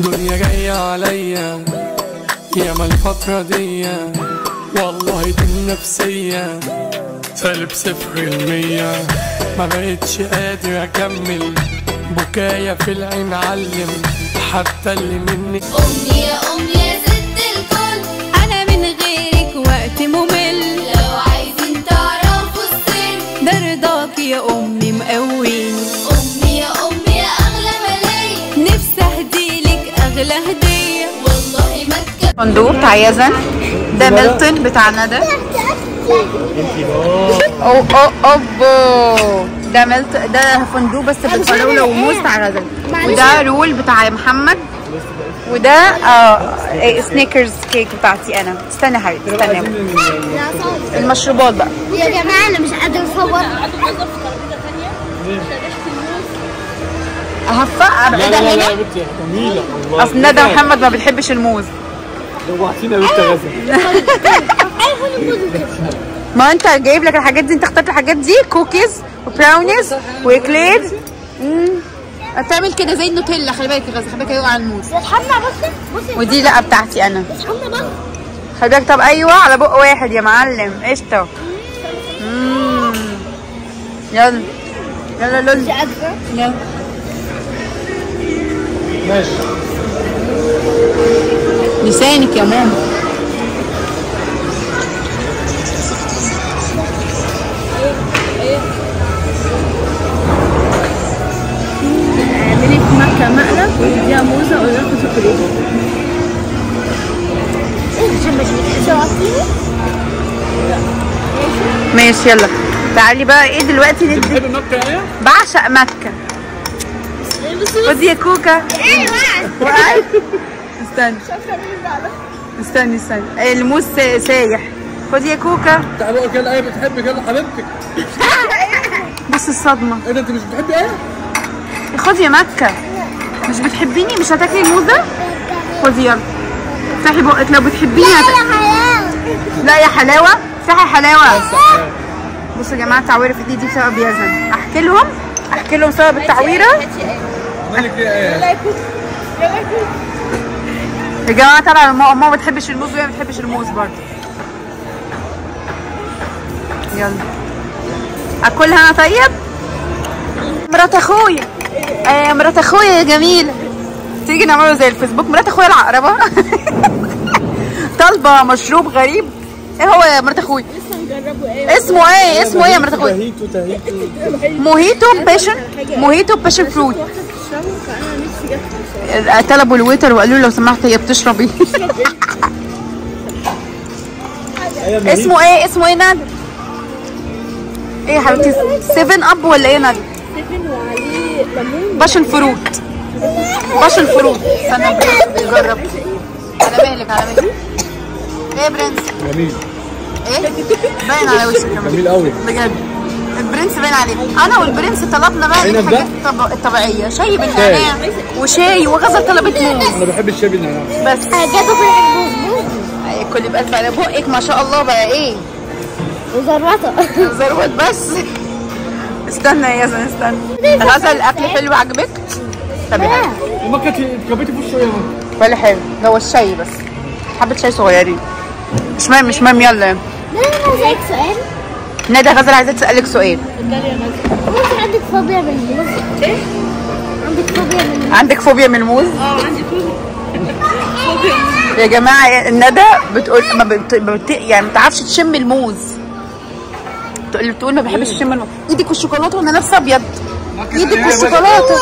دنيا جاية عليا ياما الفترة دي والله دي النفسية سالب صفر المية ما بقتش قادر أكمل بكايا في العين علم حتى اللي مني أمي يا أمي يا ست الكل انا من غيرك وقت ممل لو عايزين تعرفوا السر ده رضاك يا امي مقويني أمي يا أمي يا أغلى ملايين نفسي اهديلك اغلى هديه والله ما تكفي فندق بتاع يزن ده ميلتون بتاع ندى او او اوبو ده ملت ده فندق بس بالفراوله وموز بتاع غزل وده رول بتاع محمد وده اه إيه، سنيكرز كيك بتاعتي انا استنى يا حبيبي استنى المشروبات بقى يا جماعة أنا مش قادرة أصور هفقع ابعدها هنا بنتي جميلة والله اصل ندى محمد ما بتحبش الموز جوعتينا يا بنت غزل ما انت جايب لك الحاجات دي انت اخترت الحاجات دي كوكيز وبراونيز واكليرز امم هتعمل كده زي النوتيلا خلي بالك يا غزه خلي بالك هيقع على الموز اتحمى بصي بصي ودي لا بتاعتي انا اتحمى بقى خلي بالك طب ايوه على بق واحد يا معلم قشطه امم يلا يلا لول قادرة يلا ماشي لسانك يا ماما اعملي في مكة مقلب واديها موزة وقولي لها شوكولاتة ايه عشان مش بتحبي ماشي يلا تعالي بقى ايه دلوقتي ندي بتحب مكة ايه؟ بعشق مكه خدي يا كوكا ايه بقى وقعت استني استني استني إيه، الموز سا- سايح خدي يا كوكا تعالوا بقى كده ايه بتحبي كده حبيبتك بص الصدمه ايه ده انت مش بتحبي ايه؟ خدي يا مكه مش بتحبيني مش هتاكلي الموز ده خدي يلا افتحي بقك لو بتحبيني هت... لا يا حلاوه افتحي حلاوه بصوا يا جماعه التعويره في ايدي دي بسبب يزن احكي لهم احكي لهم سبب التعويره مالك ايه؟ يا جماعه طبعا ماما ما بتحبش الموز وهي ما بتحبش الموز برضه يلا اكلها انا طيب مرات اخويا آه مرات اخويا يا جميله تيجي نعمله زي الفيسبوك مرات اخويا العقربه طالبه مشروب غريب ايه هو يا مرات اخويا اسمه ايه اسمه ايه يا مرات اخويا تهيتو تهيتو موهيتو باشن موهيتو باشن فروت طلبوا الويتر وقالوا له لو سمحت هي بتشرب ايه اسمه ايه اسمه ايه ندى ايه يا حبيبتي 7 اب ولا ايه ندى باشن فروت باشن فروت استنى نجرب على بالك على بالك ايه يا برنس جميل ايه باين على وشك كمان جميل قوي بجد البرنس باين عليه انا والبرنس طلبنا بقى عنب الحاجات الطب- الطبيعيه شاي بالنعناع وشاي وغزل طلبت موز انا بحب الشاي بالنعناع بس جاتوا في البوز أي كل بألف على بقك ما شاء الله بقى ايه وزرطة زروت بس استنى يا ياسن استنى غزل الاكل حلو عجبك طب يا حبيبي. وما كانت كبيتي في وشه ايه ولا حلو ده هو الشاي بس حبه شاي صغيرين مش مهم مش مهم يلا لا انا زيك سؤال ندى غزل عايزه تسالك سؤال ممكن عندك فوبيا من الموز ايه؟ عندك فوبيا من الموز عندك فوبيا من الموز؟ اه عندي فوبيا يا جماعه ندى بتقول ما بت... بت... يعني ما بتعرفش تشم الموز تقول بتقول ما بحبش اشم الموز ايدك والشوكولاته وانا لابسه ابيض ايدك والشوكولاته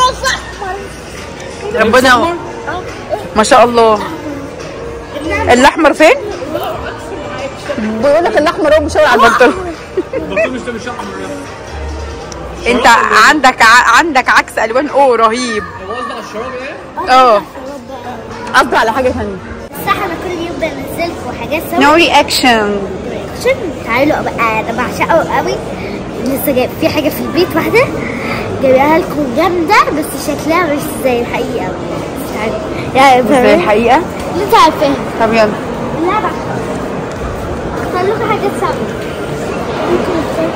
ربنا ما شاء الله الاحمر فين؟ بيقول لك الاحمر هو مشاور على البنطلون البطل مش ده مش احمر يعني انت عندك ع... عندك عكس الوان او رهيب هو قصدي على الشراب ايه؟ اه قصدي على حاجه ثانيه صح انا كل يوم بنزل لكم حاجات سوا نو رياكشن عشان تعالوا بقى انا بعشقه قوي لسه جايب في حاجه في البيت واحده جايبها لكم جامده بس شكلها مش زي الحقيقه تعالوا يا زي فاهمين؟ الحقيقه اللي انت عارفاها طب يلا لا بقى اختار لكم حاجات سوا ممكن ازاي؟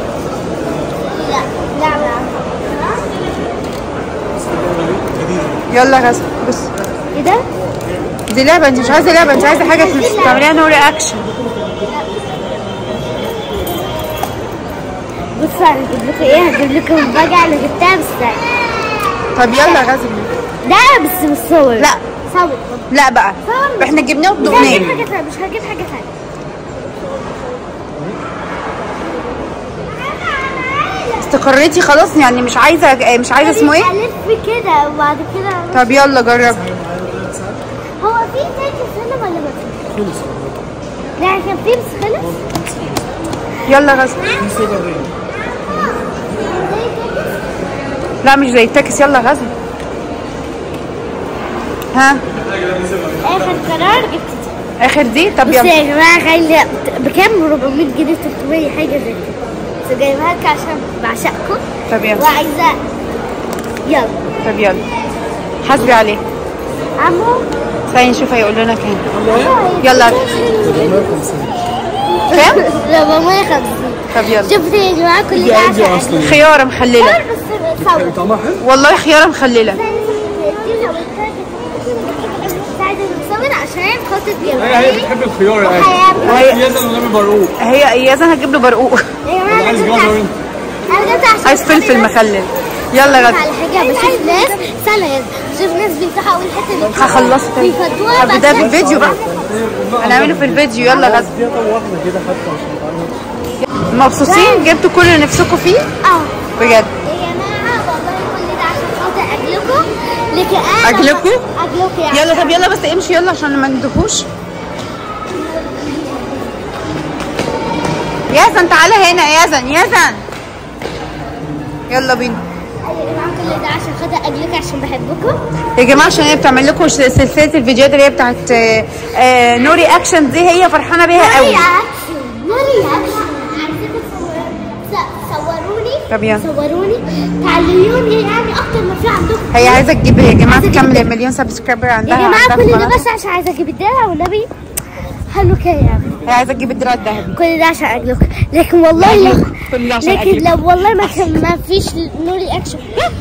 لا لا لا يلا غزل بص ايه ده؟ دي لعبه انت مش عايزه لعبه انت عايزه حاجه تعمليها نو رياكشن بصوا انا هجيب لكم ايه هجيب لكم البجعه اللي جبتها بس ده طب يلا غزل ده بس مش صور لا صور لا بقى احنا جبناه مش هجيب بدقناه حاجه ثانيه مش هجيب حاجه ثانيه استقريتي خلاص يعني مش عايزه مش عايزه اسمه ايه الف كده وبعد كده طب يلا جرب هو في تاني سلم ولا ما فيش؟ لا كان في بس خلص يلا غزل لا مش زي التاكس يلا غزل ها اخر قرار جبت دي اخر دي طب بصوا يلا يا جماعه غاليه بكام 400 جنيه 300 حاجه زي كده بس جايبها لكم عشان بعشقكم طب يلا وعايزه يلا طب يلا حاسبي عليه عمو ثاني نشوف هيقول لنا كام يلا كام 450 طب يلا شفتوا يا جماعه كل ده عشان خياره مخلله بس صور طعمها حلو والله خياره مخلله عايزه نتصور عشان خاطر هي هي جمالي بتحب الخيار يا وحياتي. هي هي زي النبي برقوق هي ايازن هتجيب له برقوق يا جماعه عايز انا جزر جبت انت انا جبت عشان عايز فلفل مخلل يلا غزل على حاجه بشوف ناس استنى يا بشوف ناس بيفتحوا اول حته اللي هخلصه تاني بيفضوها طب ده في الفيديو بقى هنعمله في الفيديو يلا غزل دي طب واحده كده حتى عشان مبسوطين جبتوا كل اللي نفسكم فيه اه بجد يا جماعه والله كل ده عشان خاطر اجلكم لكن انا أجلكم؟ اجلكم يعني يلا طب يلا بس امشي يلا عشان ما ندهوش يازن تعالى هنا يازن يازن يلا بينا يا جماعه كل ده عشان خاطر اجلكم عشان بحبكم يا جماعه عشان هي بتعمل لكم سلسله الفيديوهات اللي هي بتاعت آه، آه، نوري اكشن دي هي فرحانه بيها قوي نوري اكشن عايزاكم تصور- تص- صوروني طب يلا. صوروني تعلموني يعني اكتر ما في عندكم هي عايزه تجيب يا جماعه عايزة تكمل تجيب- مليون سبسكرايبر يا عندها جماعه عندها كل في ده قناتها. بس عشان عايزه اجيب الدرع والنبي حلو كده يعني هي عايزه تجيب الدراع الذهبي كل ده عشان اجلكم لكن والله لو كل ده عشان لكن أجلكم. لو والله ما كان ما فيش نوري اكشن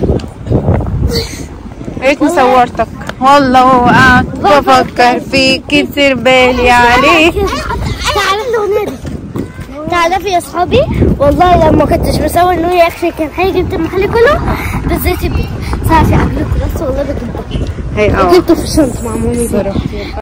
يا ريتني صورتك والله وقعدت بفكر فيك كتير بالي عليك تعالوا الاغنيه دي تعرفوا يا اصحابي والله لما كنتش بصور نوري اكشن كان هيجي المحل كله بالذات البيت صافي اجلكم بس والله بجيبكم هي اه جبته في الشنطه مع مامي